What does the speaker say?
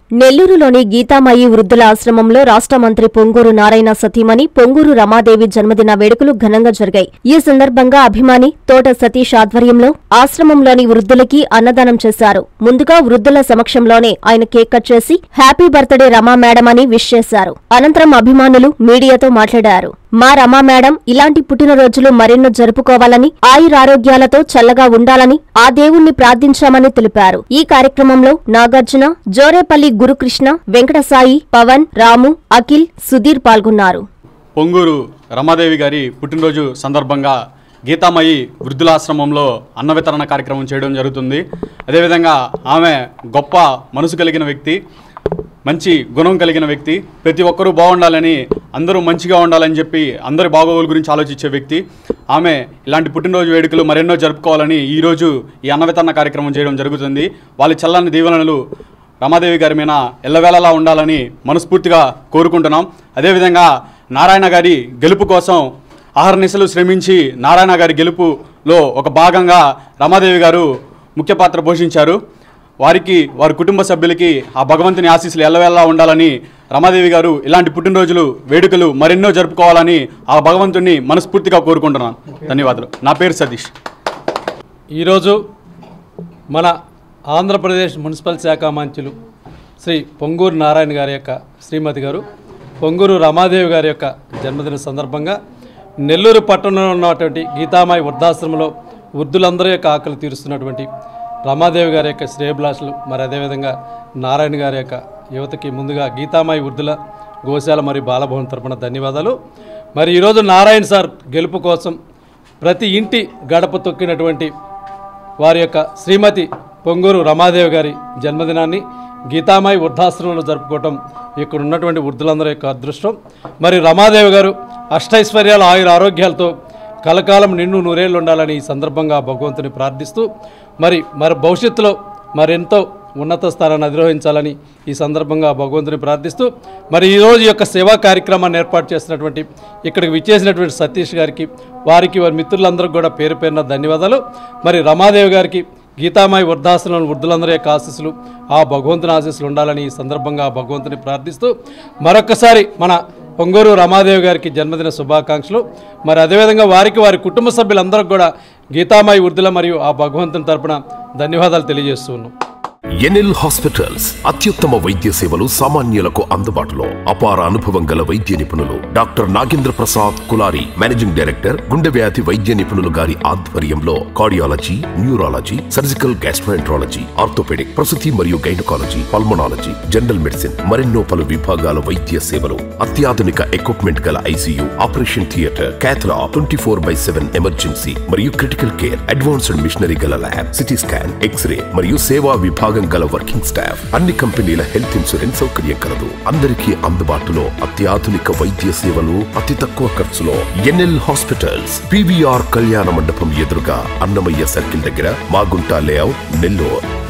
నెల్లూరులోని గీతామాయి వృద్ధుల ఆశ్రమంలో రాష్ట్ర మంత్రి పొంగూరు నారాయణ సతీమణి పొంగూరు రమాదేవి జన్మదిన వేడుకలు ఘనంగా జరిగాయి ఈ సందర్భంగా అభిమాని తోట సతీష్ ఆధ్వర్యంలో ఆశ్రమంలోని వృద్ధులకి అన్నదానం చేశారు ముందుగా వృద్ధుల సమక్షంలోనే ఆయన కేక్ కట్ చేసి హ్యాపీ బర్త్డే రమా మేడం అని విష్ చేశారు అనంతరం అభిమానులు మీడియాతో మాట్లాడారు మా రమా మేడం ఇలాంటి పుట్టినరోజులు మరెన్నో జరుపుకోవాలని ఆయురారోగ్యాలతో చల్లగా ఉండాలని ఆ దేవుణ్ణి ప్రార్థించామని తెలిపారు ఈ కార్యక్రమంలో నాగార్జున జోరేపల్లి గురుకృష్ణ వెంకటసాయి పవన్ రాము అఖిల్ సుధీర్ పాల్గొన్నారు పొంగూరు రమాదేవి గారి పుట్టినరోజు సందర్భంగా గీతామయి వృద్ధులాశ్రమంలో అన్న వితరణ కార్యక్రమం చేయడం జరుగుతుంది అదేవిధంగా ఆమె గొప్ప మనసు కలిగిన వ్యక్తి మంచి గుణం కలిగిన వ్యక్తి ప్రతి ఒక్కరూ బాగుండాలని అందరూ మంచిగా ఉండాలని చెప్పి అందరి బాగోగుల గురించి ఆలోచించే వ్యక్తి ఆమె ఇలాంటి పుట్టినరోజు వేడుకలు మరెన్నో జరుపుకోవాలని ఈరోజు ఈ అన్న వితరణ కార్యక్రమం చేయడం జరుగుతుంది వాళ్ళ చల్లని దీవెనలు రమాదేవి గారి మీద ఎల్లవేళలా ఉండాలని మనస్ఫూర్తిగా కోరుకుంటున్నాం అదేవిధంగా నారాయణ గారి గెలుపు కోసం ఆహర్నిశలు శ్రమించి నారాయణ గారి గెలుపులో ఒక భాగంగా రమాదేవి గారు ముఖ్య పాత్ర పోషించారు వారికి వారి కుటుంబ సభ్యులకి ఆ భగవంతుని ఆశీస్సులు ఎల్లవేళలా ఉండాలని రమాదేవి గారు ఇలాంటి పుట్టినరోజులు వేడుకలు మరెన్నో జరుపుకోవాలని ఆ భగవంతుని మనస్ఫూర్తిగా కోరుకుంటున్నాను ధన్యవాదాలు నా పేరు సతీష్ ఈరోజు మన ఆంధ్రప్రదేశ్ మున్సిపల్ శాఖ మంత్రులు శ్రీ పొంగూరు నారాయణ గారి యొక్క శ్రీమతి గారు పొంగూరు రమాదేవి గారి యొక్క జన్మదిన సందర్భంగా నెల్లూరు పట్టణంలో ఉన్నటువంటి గీతామాయి వృద్ధాశ్రమంలో వృద్ధులందరి యొక్క ఆకలి తీరుస్తున్నటువంటి రమాదేవి గారి యొక్క శ్రేయభిలాషులు మరి అదేవిధంగా నారాయణ గారి యొక్క యువతకి ముందుగా గీతామాయి వృద్ధుల గోశాల మరియు బాలభవన్ తరపున ధన్యవాదాలు మరి ఈరోజు నారాయణ సార్ గెలుపు కోసం ప్రతి ఇంటి గడప తొక్కినటువంటి వారి యొక్క శ్రీమతి పొంగూరు రమాదేవి గారి జన్మదినాన్ని గీతామాయి వృద్ధాశ్రమంలో జరుపుకోవటం ఇక్కడ ఉన్నటువంటి వృద్ధులందరి యొక్క అదృష్టం మరి రమాదేవి గారు అష్టైశ్వర్యాల ఆయుర ఆరోగ్యాలతో కలకాలం నిన్ను నూరేళ్ళు ఉండాలని ఈ సందర్భంగా భగవంతుని ప్రార్థిస్తూ మరి మరి భవిష్యత్తులో మరెంతో ఉన్నత స్థానాన్ని అధిరోహించాలని ఈ సందర్భంగా భగవంతుని ప్రార్థిస్తూ మరి ఈరోజు యొక్క సేవా కార్యక్రమాన్ని ఏర్పాటు చేసినటువంటి ఇక్కడికి విచ్చేసినటువంటి సతీష్ గారికి వారికి వారి మిత్రులందరికీ కూడా పేరు పేరున ధన్యవాదాలు మరి రమాదేవి గారికి గీతామాయి వృద్ధాశ్రమం వృద్ధులందరి యొక్క ఆశీస్సులు ఆ భగవంతుని ఆశీస్సులు ఉండాలని ఈ సందర్భంగా ఆ భగవంతుని ప్రార్థిస్తూ మరొకసారి మన పొంగూరు రమాదేవి గారికి జన్మదిన శుభాకాంక్షలు మరి అదేవిధంగా వారికి వారి కుటుంబ సభ్యులందరికీ కూడా గీతామాయి వృద్ధుల మరియు ఆ భగవంతుని తరపున ధన్యవాదాలు తెలియజేస్తూ ఉన్నాం ఎన్ఎల్ హాస్పిటల్స్ అత్యుత్తమ వైద్య సేవలు సామాన్యులకు అందుబాటులో అపార అనుభవం గల వైద్య నిపుణులు డాక్టర్ నాగేంద్ర ప్రసాద్ కులారి మేనేజింగ్ డైరెక్టర్ గుండె వ్యాధి వైద్య నిపుణులు గారి ఆధ్వర్యంలో cardiology neurology surgical gastroenterology orthopaedic ప్రసూతి మరియు గైనకాలజీ పల్మనాలజీ జనరల్ మెడిసిన్ మరెన్నో పలు విభాగాల వైద్య సేవలు అత్యాధునిక ఎక్విప్మెంట్ గల ఐసీయూ ఆపరేషన్ థియేటర్ క్యాథ్లా twenty four by seven emergency మరియు క్రిటికల్ కేర్ అడ్వాన్స్డ్ మిషనరీ గల ల్యాబ్ సిటీ స్కాన్ ఎక్స్రే మరియు సేవా విభాగం గల వర్కింగ్ స్టాఫ్ అన్ని కంపెనీల హెల్త్ ఇన్సూరెన్స్ సౌకర్యం కలదు అందరికీ అందుబాటులో అత్యాధునిక వైద్య సేవలు అతి తక్కువ ఖర్చులో ఎన్ఎల్ హాస్పిటల్స్ పివిఆర్ కళ్యాణ మండపం ఎదురుగా అన్నమయ్య సర్కిల్ దగ్గర మాగుంట లేఅవుట్ నెల్లూరు